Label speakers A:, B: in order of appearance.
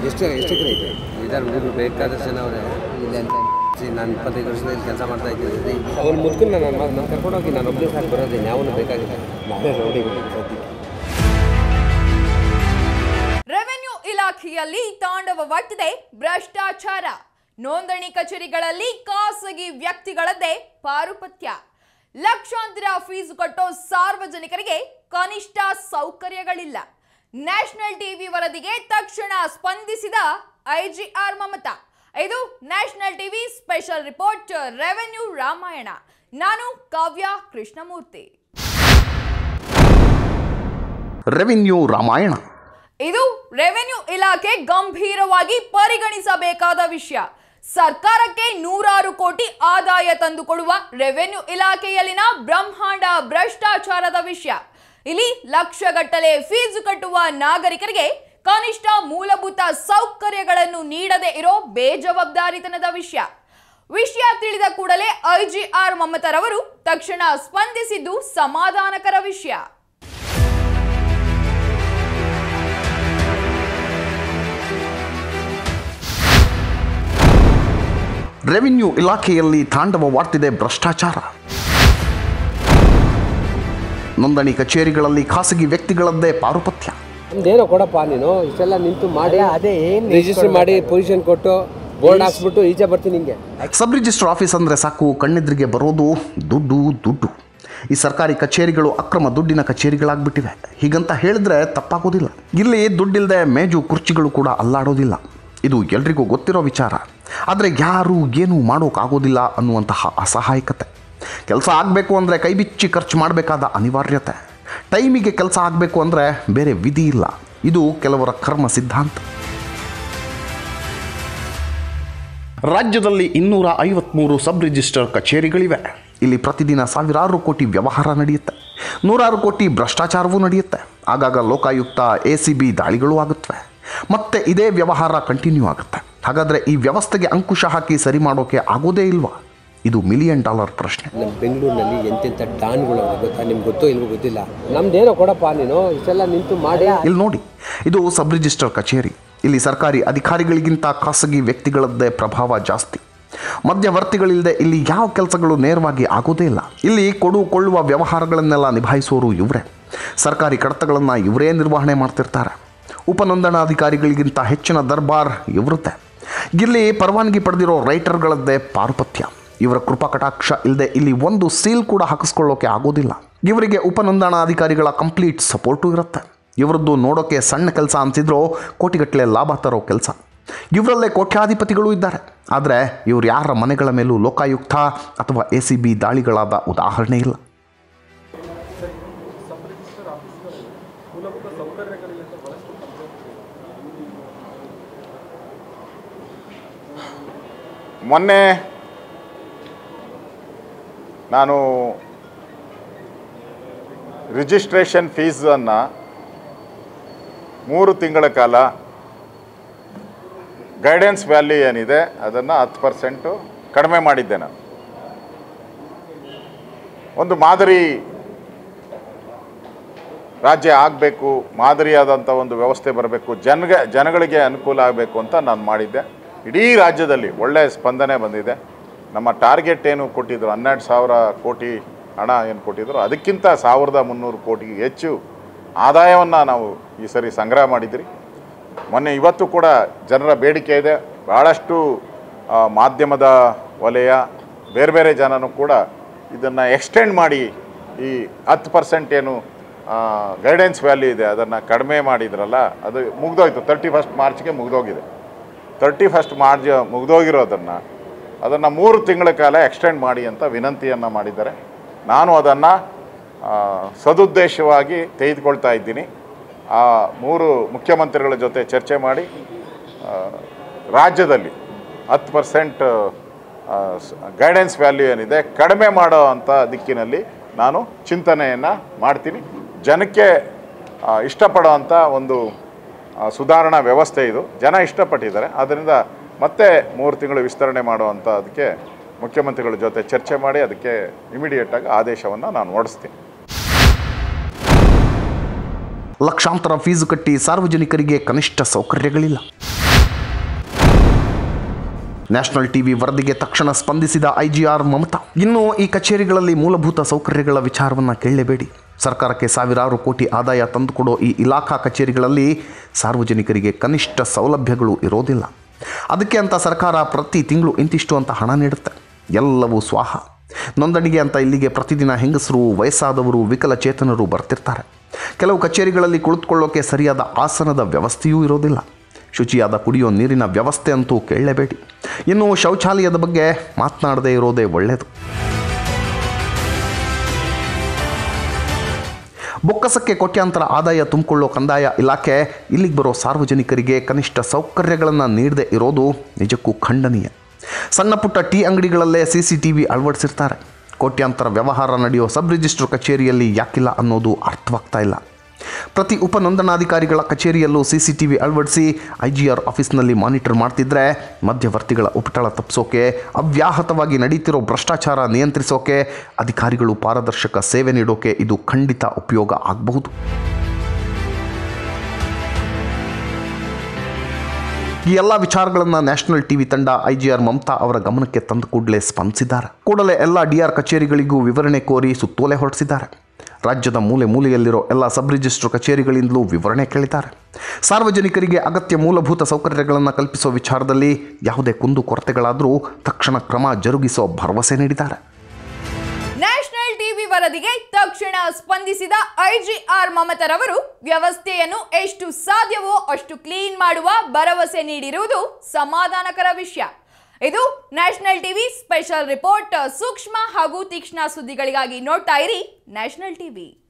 A: ಎಷ್ಟು ಎಷ್ಟು ಎಕರೆ ಇದೆ
B: ಇದಾರೆ ಹುಡುಗರು ಬೇಕಾದಷ್ಟು ಜನ ಅವರೇ ಇಲ್ಲಿ ಅಂತ ನಾನು ಇಪ್ಪತ್ತೈದು ವರ್ಷದಿಂದ ಕೆಲಸ ಮಾಡ್ತಾ ಇದ್ದೀನಿ
A: ಅವ್ನು ಮುದ್ಕನ್ನ ನಾನು ನಾನು ಕರ್ಕೊಂಡೋಗಿ ನಾನು ಒಬ್ಬನೇ ಸಾಕು ಬರೋದೇನೆ ಯಾವನು ಬೇಕಾಗಿಲ್ಲ ನಾವೇ ನೋಡಿ ಸದ್ಯಕ್ಕೆ
C: ರೆವೆನ್ಯೂ ಇಲಾಖೆಯಲ್ಲಿ ತಾಂಡವವಾಡ್ತಿದೆ ಭ್ರಷ್ಟಾಚಾರ ನೋಂದಣಿ ಕಚೇರಿಗಳಲ್ಲಿ ಖಾಸಗಿ ವ್ಯಕ್ತಿಗಳದ್ದೇ ಪಾರುಪತ್ಯ ಲಕ್ಷಾಂತರ ಫೀಸು ಕಟ್ಟೋ ಸಾರ್ವಜನಿಕರಿಗೆ ಕನಿಷ್ಠ ಸೌಕರ್ಯಗಳಿಲ್ಲ ನ್ಯಾಷನಲ್ ಟಿವಿ ವರದಿಗೆ ತಕ್ಷಣ ಸ್ಪಂದಿಸಿದ ಐಜಿಆರ್ ಮಮತಾ ಇದು national TV special report revenue Ramayana ನಾನು ಕಾವ್ಯ ಕೃಷ್ಣಮೂರ್ತಿ
D: ರೆವಿನ್ಯೂ ರಾಮಾಯಣ
C: ಇದು ರೆವೆನ್ಯೂ ಇಲಾಖೆ ಗಂಭೀರವಾಗಿ ಪರಿಗಣಿಸಬೇಕಾದ ವಿಷಯ ಸರ್ಕಾರಕ್ಕೆ ನೂರಾರು ಕೋಟಿ ಆದಾಯ ತಂದುಕೊಡುವ ರೆವೆನ್ಯೂ ಇಲಾಖೆಯಲ್ಲಿನ ಬ್ರಹ್ಮಾಂಡ ಭ್ರಷ್ಟಾಚಾರದ ವಿಷಯ ಇಲ್ಲಿ ಲಕ್ಷಗಟ್ಟಲೆ ಫೀಸು ಕಟ್ಟುವ ನಾಗರಿಕರಿಗೆ ಕನಿಷ್ಠ ಮೂಲಭೂತ ಸೌಕರ್ಯಗಳನ್ನು ನೀಡದೆ ಇರೋ ಬೇಜವಾಬ್ದಾರಿತನದ ವಿಷಯ ವಿಷಯ ತಿಳಿದ ಕೂಡಲೇ ಐಜಿಆರ್ ಮಮತರವರು ತಕ್ಷಣ ಸ್ಪಂದಿಸಿದ್ದು ಸಮಾಧಾನಕರ ವಿಷಯ
D: ರೆವಿನ್ಯೂ ಇಲಾಖೆಯಲ್ಲಿ ತಾಂಡವವಾಡ್ತಿದೆ ಭ್ರಷ್ಟಾಚಾರ ನೋಂದಣಿ ಕಚೇರಿಗಳಲ್ಲಿ ಖಾಸಗಿ ವ್ಯಕ್ತಿಗಳದ್ದೇ ಪಾರುಪತ್ಯ
A: ನಮ್ದೇನೋ ಕೊಡಪ್ಪ ನೀನು ಇಷ್ಟೆಲ್ಲ ನಿಂತು ಮಾಡಿ
E: ಅದೇ ಏನ್
A: ರಿಜಿಸ್ಟರ್ ಮಾಡಿ ಪೊಸಿಷನ್ ಕೊಟ್ಟು ಬೋರ್ಡ್ ಹಾಕ್ಸ್ಬಿಟ್ಟು ಈಚೆ ಬರ್ತೀನಿ ಹಿಂಗೆ
D: ಸಬ್ ರಿಜಿಸ್ಟರ್ ಆಫೀಸ್ ಅಂದರೆ ಸಾಕು ಕಣ್ಣೆದ್ರಿಗೆ ಬರೋದು ದುಡ್ಡು ದುಡ್ಡು ಈ ಸರ್ಕಾರಿ ಕಚೇರಿಗಳು ಅಕ್ರಮ ದುಡ್ಡಿನ ಕಚೇರಿಗಳಾಗ್ಬಿಟ್ಟಿವೆ ಹೀಗಂತ ಹೇಳಿದ್ರೆ ತಪ್ಪಾಗೋದಿಲ್ಲ ಇಲ್ಲಿ ದುಡ್ಡಿಲ್ಲದೆ ಮೇಜು ಕುರ್ಚಿಗಳು ಕೂಡ ಅಲ್ಲಾಡೋದಿಲ್ಲ ಇದು ಎಲ್ರಿಗೂ ಗೊತ್ತಿರೋ ವಿಚಾರ ಆದರೆ ಯಾರು ಏನೂ ಮಾಡೋಕ್ಕಾಗೋದಿಲ್ಲ ಅನ್ನುವಂತಹ ಅಸಹಾಯಕತೆ ಕೆಲಸ ಆಗಬೇಕು ಅಂದರೆ ಕೈಬಿಚ್ಚಿ ಖರ್ಚು ಮಾಡಬೇಕಾದ ಅನಿವಾರ್ಯತೆ ಟೈಮಿಗೆ ಕೆಲಸ ಆಗಬೇಕು ಅಂದರೆ ಬೇರೆ ವಿಧಿ ಇಲ್ಲ ಇದು ಕೆಲವರ ಕರ್ಮ ಸಿದ್ಧಾಂತ ರಾಜ್ಯದಲ್ಲಿ ಇನ್ನೂರ ಐವತ್ತ್ಮೂರು ಸಬ್ ರಿಜಿಸ್ಟರ್ ಕಚೇರಿಗಳಿವೆ ಇಲ್ಲಿ ಪ್ರತಿದಿನ ಸಾವಿರಾರು ಕೋಟಿ ವ್ಯವಹಾರ ನಡೆಯುತ್ತೆ ನೂರಾರು ಕೋಟಿ ಭ್ರಷ್ಟಾಚಾರವೂ ನಡೆಯುತ್ತೆ ಆಗಾಗ ಲೋಕಾಯುಕ್ತ ಎ ಸಿ ಬಿ ದಾಳಿಗಳು ಆಗುತ್ತವೆ ಮತ್ತೆ ಇದೇ ವ್ಯವಹಾರ ಕಂಟಿನ್ಯೂ ಆಗುತ್ತೆ ಹಾಗಾದರೆ ಈ ವ್ಯವಸ್ಥೆಗೆ ಅಂಕುಶ ಹಾಕಿ ಸರಿ ಮಾಡೋಕೆ ಆಗೋದೇ ಇಲ್ವಾ ಇದು ಮಿಲಿಯನ್ ಡಾಲರ್ ಪ್ರಶ್ನೆ
A: ನಮ್ಮ ಬೆಂಗಳೂರಿನಲ್ಲಿ ಎಂತೆಂಥ ಡಾನ್ಗಳು ಅವ್ರಿಗೆ ಗೊತ್ತಾ ನಿಮ್ಗೆ ಗೊತ್ತೋ ಇಲ್ವೋ ಗೊತ್ತಿಲ್ಲ ನಮ್ದೇನೋ ಕೊಡಪ್ಪ ನೀನು ಇಷ್ಟೆಲ್ಲ ನಿಂತು ಮಾಡಿ
D: ಇಲ್ಲಿ ನೋಡಿ ಇದು ಸಬ್ ರಿಜಿಸ್ಟರ್ ಕಚೇರಿ ಇಲ್ಲಿ ಸರ್ಕಾರಿ ಅಧಿಕಾರಿಗಳಿಗಿಂತ ಖಾಸಗಿ ವ್ಯಕ್ತಿಗಳದ್ದೇ ಪ್ರಭಾವ ಜಾಸ್ತಿ ಮಧ್ಯವರ್ತಿಗಳಿಲ್ಲದೆ ಇಲ್ಲಿ ಯಾವ ಕೆಲಸಗಳು ನೇರವಾಗಿ ಆಗೋದೇ ಇಲ್ಲ ಇಲ್ಲಿ ಕೊಡು ಕೊಳ್ಳುವ ವ್ಯವಹಾರಗಳನ್ನೆಲ್ಲ ನಿಭಾಯಿಸೋರು ಇವರೇ ಸರ್ಕಾರಿ ಕಡತಗಳನ್ನು ಇವರೇ ನಿರ್ವಹಣೆ ಮಾಡ್ತಿರ್ತಾರೆ ಉಪನೋಂದಣಾಧಿಕಾರಿಗಳಿಗಿಂತ ಹೆಚ್ಚಿನ ದರ್ಬಾರ್ ಇವರದ್ದೇ ಇಲ್ಲಿ ಪರವಾನಗಿ ಪಡೆದಿರೋ ರೈಟರ್ಗಳದ್ದೇ ಪಾರುಪತ್ಯ ಇವರ ಕೃಪಾ ಕಟಾಕ್ಷ ಇಲ್ಲದೆ ಇಲ್ಲಿ ಒಂದು ಸೀಲ್ ಕೂಡ ಹಾಕಿಸ್ಕೊಳ್ಳೋಕೆ ಆಗೋದಿಲ್ಲ ಇವರಿಗೆ ಉಪನೋಂದಣಾಧಿಕಾರಿಗಳ ಕಂಪ್ಲೀಟ್ ಸಪೋರ್ಟು ಇರುತ್ತೆ ಇವರದ್ದು ನೋಡೋಕೆ ಸಣ್ಣ ಕೆಲಸ ಅಂತಿದ್ರೂ ಕೋಟಿಗಟ್ಟಲೆ ಲಾಭ ತರೋ ಕೆಲಸ ಇವರಲ್ಲೇ ಕೋಟ್ಯಾಧಿಪತಿಗಳು ಇದ್ದಾರೆ ಆದರೆ ಇವರು ಯಾರ ಮನೆಗಳ ಮೇಲೂ ಲೋಕಾಯುಕ್ತ ಅಥವಾ ಎ ಸಿ ಬಿ ದಾಳಿಗಳಾದ ಉದಾಹರಣೆ ಇಲ್ಲ
F: ಮೊನ್ನೆ ನಾನು ರಿಜಿಸ್ಟ್ರೇಷನ್ ಫೀಸನ್ನು ಮೂರು ತಿಂಗಳ ಕಾಲ ಗೈಡೆನ್ಸ್ ವ್ಯಾಲ್ಯೂ ಏನಿದೆ ಅದನ್ನು ಹತ್ತು ಪರ್ಸೆಂಟು ಕಡಿಮೆ ಮಾಡಿದ್ದೆ ನಾನು ಒಂದು ಮಾದರಿ ರಾಜ್ಯ ಆಗಬೇಕು ಮಾದರಿಯಾದಂಥ ಒಂದು ವ್ಯವಸ್ಥೆ ಬರಬೇಕು ಜನಗೆ ಜನಗಳಿಗೆ ಅನುಕೂಲ ಆಗಬೇಕು ಅಂತ ನಾನು ಮಾಡಿದ್ದೆ ಇಡೀ ರಾಜ್ಯದಲ್ಲಿ ಒಳ್ಳೆಯ ಸ್ಪಂದನೆ ಬಂದಿದೆ ನಮ್ಮ ಟಾರ್ಗೆಟ್ ಏನು ಕೊಟ್ಟಿದ್ರು ಹನ್ನೆರಡು ಸಾವಿರ ಕೋಟಿ ಹಣ ಏನು ಕೊಟ್ಟಿದ್ರು ಅದಕ್ಕಿಂತ ಸಾವಿರದ ಮುನ್ನೂರು ಕೋಟಿಗೆ ಹೆಚ್ಚು ಆದಾಯವನ್ನು ನಾವು ಈ ಸರಿ ಸಂಗ್ರಹ ಮಾಡಿದ್ರಿ ಮೊನ್ನೆ ಇವತ್ತು ಕೂಡ ಜನರ ಬೇಡಿಕೆ ಇದೆ ಭಾಳಷ್ಟು ಆ, ಮಾಧ್ಯಮದ ವಲಯ ಬೇರೆ ಬೇರೆ ಜನನೂ ಕೂಡ ಇದನ್ನು ಎಕ್ಸ್ಟೆಂಡ್ ಮಾಡಿ ಈ ಹತ್ತು ಪರ್ಸೆಂಟ್ ಏನು ಗೈಡೆನ್ಸ್ ವ್ಯಾಲ್ಯೂ ಇದೆ ಅದನ್ನು ಕಡಿಮೆ ಮಾಡಿದ್ರಲ್ಲ ಅದು ಮುಗ್ದೋಯ್ತು ತರ್ಟಿ ಫಸ್ಟ್ ಮಾರ್ಚ್ಗೆ ಮುಗ್ದೋಗಿದೆ ತರ್ಟಿ ಫಸ್ಟ್ ಮಾರ್ಚ್ ಮುಗ್ದೋಗಿರೋದನ್ನು ಅದನ್ನು ಮೂರು ತಿಂಗಳ ಕಾಲ ಎಕ್ಸ್ಟೆಂಡ್ ಮಾಡಿ ಅಂತ ವಿನಂತಿಯನ್ನು ಮಾಡಿದ್ದಾರೆ ನಾನು ಅದನ್ನು ಸದುದ್ದೇಶವಾಗಿ ತೆಗೆದುಕೊಳ್ತಾ ಇದ್ದೀನಿ ಆ ಮೂರು ಮುಖ್ಯಮಂತ್ರಿಗಳ ಜೊತೆ ಚರ್ಚೆ ಮಾಡಿ ಆ, ರಾಜ್ಯದಲ್ಲಿ ಹತ್ತು ಪರ್ಸೆಂಟ್ ಗೈಡೆನ್ಸ್ ವ್ಯಾಲ್ಯೂ ಏನಿದೆ ಕಡಿಮೆ ಮಾಡೋ ಅಂಥ ದಿಕ್ಕಿನಲ್ಲಿ ನಾನು ಚಿಂತನೆಯನ್ನು ಮಾಡ್ತೀನಿ ಜನಕ್ಕೆ ಆ, ಇಷ್ಟಪಡೋವಂಥ ಒಂದು ಆ, ಸುಧಾರಣಾ ವ್ಯವಸ್ಥೆ ಇದು ಜನ ಇಷ್ಟಪಟ್ಟಿದ್ದಾರೆ ಆದ್ದರಿಂದ ಮತ್ತೆ ಮೂರು ತಿಂಗಳು ವಿಸ್ತರಣೆ ಮಾಡುವಂಥ ಅದಕ್ಕೆ ಮುಖ್ಯಮಂತ್ರಿಗಳ ಜೊತೆ ಚರ್ಚೆ ಮಾಡಿ ಅದಕ್ಕೆ ಇಮಿಡಿಯೇಟಾಗಿ ಆದೇಶವನ್ನು ನಾನು ಹೊರಡಿಸ್ತೀನಿ
D: ಲಕ್ಷಾಂತರ ಫೀಸು ಕಟ್ಟಿ ಸಾರ್ವಜನಿಕರಿಗೆ ಕನಿಷ್ಠ ಸೌಕರ್ಯಗಳಿಲ್ಲ ನ್ಯಾಷನಲ್ ಟಿವಿ ವರದಿಗೆ ತಕ್ಷಣ ಸ್ಪಂದಿಸಿದ ಐಜಿಆರ್ ಮಮತಾ ಇನ್ನು ಈ ಕಚೇರಿಗಳಲ್ಲಿ ಮೂಲಭೂತ ಸೌಕರ್ಯಗಳ ವಿಚಾರವನ್ನು ಕೇಳಲೇಬೇಡಿ ಸರ್ಕಾರಕ್ಕೆ ಸಾವಿರಾರು ಕೋಟಿ ಆದಾಯ ತಂದುಕೊಡೋ ಈ ಇಲಾಖಾ ಕಚೇರಿಗಳಲ್ಲಿ ಸಾರ್ವಜನಿಕರಿಗೆ ಕನಿಷ್ಠ ಸೌಲಭ್ಯಗಳು ಇರೋದಿಲ್ಲ ಅದಕ್ಕೆ ಅಂತ ಸರ್ಕಾರ ಪ್ರತಿ ತಿಂಗಳು ಇಂತಿಷ್ಟು ಅಂತ ಹಣ ನೀಡುತ್ತೆ ಎಲ್ಲವೂ ಸ್ವಾಹ ನೋಂದಣಿಗೆ ಅಂತ ಇಲ್ಲಿಗೆ ಪ್ರತಿದಿನ ಹೆಂಗಸರು ವಯಸ್ಸಾದವರು ವಿಕಲಚೇತನರು ಬರ್ತಿರ್ತಾರೆ ಕೆಲವು ಕಚೇರಿಗಳಲ್ಲಿ ಕುಳಿತುಕೊಳ್ಳೋಕೆ ಸರಿಯಾದ ಆಸನದ ವ್ಯವಸ್ಥೆಯೂ ಇರೋದಿಲ್ಲ ಶುಚಿಯಾದ ಕುಡಿಯೋ ನೀರಿನ ವ್ಯವಸ್ಥೆ ಅಂತೂ ಕೇಳಲೇಬೇಡಿ ಇನ್ನು ಶೌಚಾಲಯದ ಬಗ್ಗೆ ಮಾತನಾಡದೇ ಇರೋದೇ ಒಳ್ಳೆಯದು ಬೊಕ್ಕಸಕ್ಕೆ ಕೋಟ್ಯಾಂತರ ಆದಾಯ ತುಂಬಿಕೊಳ್ಳೋ ಕಂದಾಯ ಇಲಾಖೆ ಇಲ್ಲಿಗೆ ಬರೋ ಸಾರ್ವಜನಿಕರಿಗೆ ಕನಿಷ್ಠ ಸೌಕರ್ಯಗಳನ್ನು ನೀಡದೇ ಇರೋದು ನಿಜಕ್ಕೂ ಖಂಡನೀಯ ಸಣ್ಣ ಪುಟ್ಟ ಟೀ ಅಂಗಡಿಗಳಲ್ಲೇ ಸಿ ಸಿ ಟಿ ವಿ ಅಳವಡಿಸಿರ್ತಾರೆ ಕೋಟ್ಯಾಂತರ ವ್ಯವಹಾರ ನಡೆಯೋ ಸಬ್ ರಿಜಿಸ್ಟ್ರ್ ಕಚೇರಿಯಲ್ಲಿ ಯಾಕಿಲ್ಲ ಅನ್ನೋದು ಅರ್ಥವಾಗ್ತಾ ಇಲ್ಲ ಪ್ರತಿ ಉಪನೋಂದಣಾಧಿಕಾರಿಗಳ ಕಚೇರಿಯಲ್ಲೂ ಸಿ ಸಿ ಟಿ ವಿ ಅಳವಡಿಸಿ ಐ ಜಿ ಆರ್ ಆಫೀಸ್ನಲ್ಲಿ ಮಾನಿಟರ್ ಮಾಡ್ತಿದ್ರೆ ಮಧ್ಯವರ್ತಿಗಳ ಉಪಟಳ ತಪ್ಪಿಸೋಕೆ ಅವ್ಯಾಹತವಾಗಿ ನಡೀತಿರೋ ಭ್ರಷ್ಟಾಚಾರ ನಿಯಂತ್ರಿಸೋಕೆ ಅಧಿಕಾರಿಗಳು ಪಾರದರ್ಶಕ ಸೇವೆ ನೀಡೋಕೆ ಇದು ಖಂಡಿತ ಉಪಯೋಗ ಆಗಬಹುದು ಈ ಎಲ್ಲ ವಿಚಾರಗಳನ್ನು ನ್ಯಾಷನಲ್ ಟಿವಿ ತಂಡ ಐಜಿಆರ್ ಮಮತಾ ಅವರ ಗಮನಕ್ಕೆ ತಂದ ಕೂಡಲೇ ಸ್ಪಂದಿಸಿದ್ದಾರೆ ಕೂಡಲೇ ಎಲ್ಲ ಡಿಆರ್ ಕಚೇರಿಗಳಿಗೂ ವಿವರಣೆ ಕೋರಿ ಸುತ್ತೋಲೆ ಹೊರಡಿಸಿದ್ದಾರೆ ರಾಜ್ಯದ ಮೂಲೆ ಮೂಲೆಯಲ್ಲಿರೋ ಎಲ್ಲ ಸಬ್ ರಿಜಿಸ್ಟ್ರ್ ಕಚೇರಿಗಳಿಂದಲೂ ವಿವರಣೆ ಕೇಳಿದ್ದಾರೆ ಸಾರ್ವಜನಿಕರಿಗೆ ಅಗತ್ಯ ಮೂಲಭೂತ ಸೌಕರ್ಯಗಳನ್ನು ಕಲ್ಪಿಸೋ ವಿಚಾರದಲ್ಲಿ ಯಾವುದೇ ಕುಂದು ಕೊರತೆಗಳಾದರೂ ತಕ್ಷಣ ಕ್ರಮ ಜರುಗಿಸೋ ಭರವಸೆ ನೀಡಿದ್ದಾರೆ
C: ನ್ಯಾಷನಲ್ ಟಿವಿ ವರದಿಗೆ ತಕ್ಷಣ ಸ್ಪಂದಿಸಿದ ಐಜಿಆರ್ ಮಮತರವರು ವ್ಯವಸ್ಥೆಯನ್ನು ಎಷ್ಟು ಸಾಧ್ಯವೋ ಅಷ್ಟು ಕ್ಲೀನ್ ಮಾಡುವ ಭರವಸೆ ನೀಡಿರುವುದು ಸಮಾಧಾನಕರ ವಿಷಯ ಇದು ನ್ಯಾಷನಲ್ ಟಿವಿ ಸ್ಪೆಷಲ್ ರಿಪೋರ್ಟ್ ಸೂಕ್ಷ್ಮ ಹಾಗೂ ತೀಕ್ಷ್ಣ ಸುದ್ದಿಗಳಿಗಾಗಿ ನೋಡ್ತಾ ಇರಿ ನ್ಯಾಷನಲ್ ಟಿವಿ